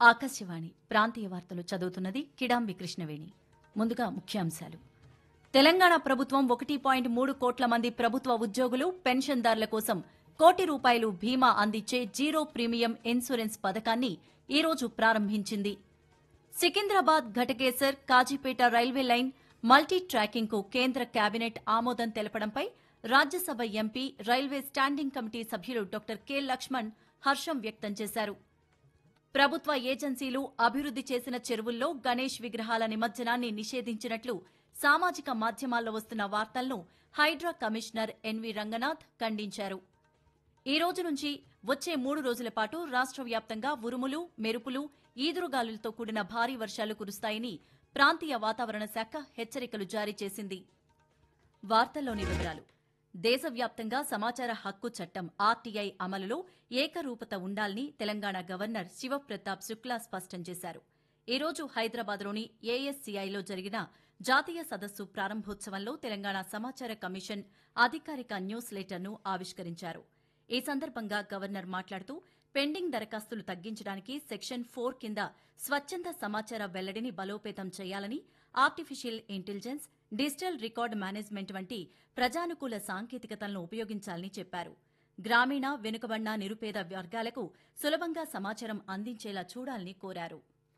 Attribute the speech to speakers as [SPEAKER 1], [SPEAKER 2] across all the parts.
[SPEAKER 1] ఆకాశవాణి ప్రాంతీయ వార్తలు చదువుతున్నది కిడాంబి కృష్ణవేణి ముందుగా ముఖ్యాంశాలు తెలంగాణ ప్రభుత్వం ఒకటి పాయింట్ మూడు కోట్ల మంది ప్రభుత్వ ఉద్యోగులు పెన్షన్దారుల కోసం కోటి రూపాయలు బీమా అందించే జీరో ప్రీమియం ఇన్సూరెన్స్ పథకాన్ని ఈ రోజు ప్రారంభించింది Secunderabad Ghatkesar Kazipet railway line multi tracking కు కేంద్ర కేబినెట్ ఆమోదం తెలపడంపై Rajya Sabha MP railway standing committee సభ్యులు డాక్టర్ కె లక్ష్మణ్ హర్షం వ్యక్తం చేశారు ప్రభుత్వ ఏజెన్సీలు అభివృద్ది చేసిన చెరువుల్లో గణేష్ విగ్రహాల నిమజ్జనాన్ని నిషేధించినట్లు సామాజిక మాధ్యమాల్లో వస్తున్న వార్తలను హైడ్రా కమిషనర్ ఎన్వి రంగనాథ్ ఖండించారు ఈ రోజు నుంచి వచ్చే మూడు రోజుల పాటు రాష్ట్ర వ్యాప్తంగా ఉరుములు మెరుపులు ఈదురుగాలులతో కూడిన భారీ వర్షాలు కురుస్తాయని ప్రాంతీయ వాతావరణ శాఖ హెచ్చరికలు జారీ చేసింది వార్తల్లోని వివరాలు దేశవ్యాప్తంగా సమాచార హక్కు చట్టం ఆర్టీఐ అమలులో ఏకరూపత ఉండాలని తెలంగాణ గవర్నర్ శివప్రతాప్ శుక్లా స్పష్టం చేశారు ఈ రోజు హైదరాబాద్లోని ఏఎస్సీఐలో జరిగిన జాతీయ సదస్సు ప్రారంభోత్సవంలో తెలంగాణ సమాచార కమిషన్ అధికారిక న్యూస్ లెటర్ను ఆవిష్కరించారు ఈ సందర్భంగా గవర్నర్ మాట్లాడుతూ పెండింగ్ దరఖాస్తులు తగ్గించడానికి సెక్షన్ ఫోర్ కింద స్వచ్ఛంద సమాచార వెల్లడిని బలోపేతం చేయాలని artificial intelligence digital record management వంటి ప్రజానుకూల సాంకేతికతలను ఉపయోగించాలని చెప్పారు గ్రామీణ వెనుకబడిన నిరుపేద వర్గాలకు సులభంగా సమాచారం అందించేలా చూడాలని కోరారు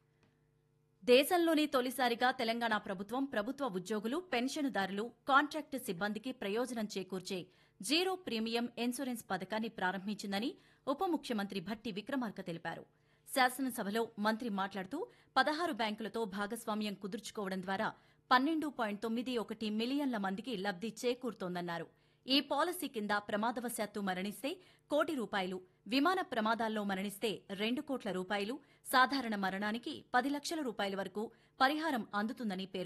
[SPEAKER 1] దేశంలోని తొలిసారిగా తెలంగాణ ప్రభుత్వం ప్రభుత్వ ఉద్యోగులు పెన్షన్దారులు కాంట్రాక్టు సిబ్బందికి ప్రయోజనం చేకూర్చే జీరో ప్రీమియం ఇన్సూరెన్స్ పథకాన్ని ప్రారంభించిందని ఉప ముఖ్యమంత్రి భట్టి విక్రమార్క తెలిపారు శాసనసభలో మంత్రి మాట్లాడుతూ పదహారు బ్యాంకులతో భాగస్వామ్యం కుదుర్చుకోవడం ద్వారా పన్నెండు పాయింట్ తొమ్మిది ఒకటి మిలియన్ల మందికి లబ్ది చేకూరుతోందన్నారు ఈ పాలసీ కింద ప్రమాదవశాత్తు మరణిస్తే కోటి రూపాయలు విమాన ప్రమాదాల్లో మరణిస్తే రెండు కోట్ల రూపాయలు సాధారణ మరణానికి పది లక్షల రూపాయల వరకు పరిహారం అందుతుందని పేర్కొన్నారు